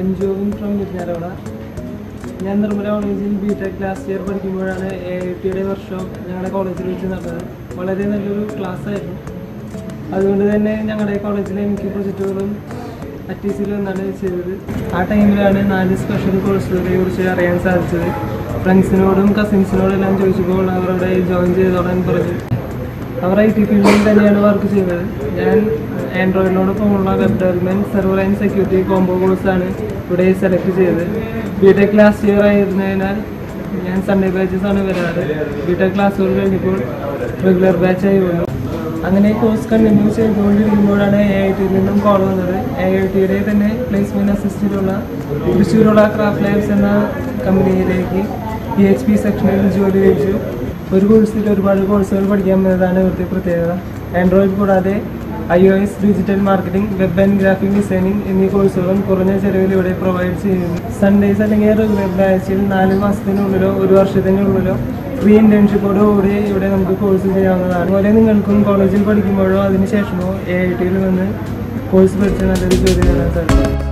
I I'm Jovin from വിജ്ഞാനോള ഞാൻ നിർമ്മല കോളേജിൽ ബി ടെക് ലാസ്റ്റ് ഇയർ പഠിക്കുമ്പോഴാണ് എ ഐ ടിയുടെ വർഷം ഞങ്ങളുടെ കോളേജിൽ വെച്ച് നടന്നത് വളരെ നല്ലൊരു ക്ലാസ് ആയിരുന്നു അതുകൊണ്ട് തന്നെ ഞങ്ങളുടെ കോളേജിലെ മിക്ക പ്രൊജക്റ്റുകളും അറ്റീസിൽ നിന്നാണ് ചെയ്തത് ആ ടൈമിലാണ് നാല് സ്പെഷ്യൽ കോഴ്സുകളെ കുറിച്ച് അറിയാൻ സാധിച്ചത് ഫ്രണ്ട്സിനോടും കസിൻസിനോടും എല്ലാം ചോദിച്ചപ്പോൾ അവരുടെ ജോയിൻ ചെയ്തോളാൻ പറഞ്ഞു അവർ ഐ ടി ഫീൽഡിൽ തന്നെയാണ് വർക്ക് ചെയ്തത് ഞാൻ ആൻഡ്രോയിഡിനോടൊപ്പമുള്ള web development server and security combo കോഴ്സാണ് ഇവിടെ സെലക്ട് ചെയ്തത് ബി ടെക് ലാസ്റ്റ് ഇയർ ആയിരുന്നതിനാൽ ഞാൻ സൺഡേ ബാച്ചസ് ആണ് വരാറ് ബി ടെക് ക്ലാസ്സുകൾ കഴിഞ്ഞപ്പോൾ റെഗുലർ ബാച്ചായി വന്നു അങ്ങനെ കോഴ്സ് കണ്ടിന്യൂ ചെയ്തുകൊണ്ടിരിക്കുമ്പോഴാണ് എ ഐ ടിയിൽ നിന്നും കോൾ വന്നത് എ ഐ ടിയുടെ തന്നെ പ്ലേസ്മെൻറ്റ് അസിസ്റ്റിലുള്ള തൃശ്ശൂരുള്ള ക്രാഫ്റ്റ് ലാബ്സ് എന്ന കമ്പനിയിലേക്ക് പി എച്ച് പി സെക്ഷനിൽ ജോലി ലഭിച്ചു ഒരു കോഴ്സിൽ ഒരുപാട് കോഴ്സുകൾ പഠിക്കാൻ എന്നതാണ് ഇവിടുത്തെ പ്രത്യേകത ആൻഡ്രോയിഡ് കൂടാതെ I O S digital marketing web and graphic designing എന്നീ കോഴ്സുകളും കുറഞ്ഞ ചെലവിൽ ഇവിടെ പ്രൊവൈഡ് ചെയ്യുന്നു സൺഡേസ് അല്ലെങ്കിൽ റെഗുലർ ബാച്ചിൽ നാല് മാസത്തിനുള്ളിലോ ഒരു വർഷത്തിനുള്ളിലോ ഫ്രീ ഇന്റേൺഷിപ്പോടുകൂടി ഇവിടെ നമുക്ക് കോഴ്സ് ചെയ്യാവുന്നതാണ് അതുപോലെ നിങ്ങൾക്കും കോളേജിൽ പഠിക്കുമ്പോഴോ അതിനുശേഷമോ എ ഐ ടിയിൽ വന്ന് കോഴ്സ് പഠിച്ച് നല്ലൊരു ജോലി നേടാൻ സാധിക്കും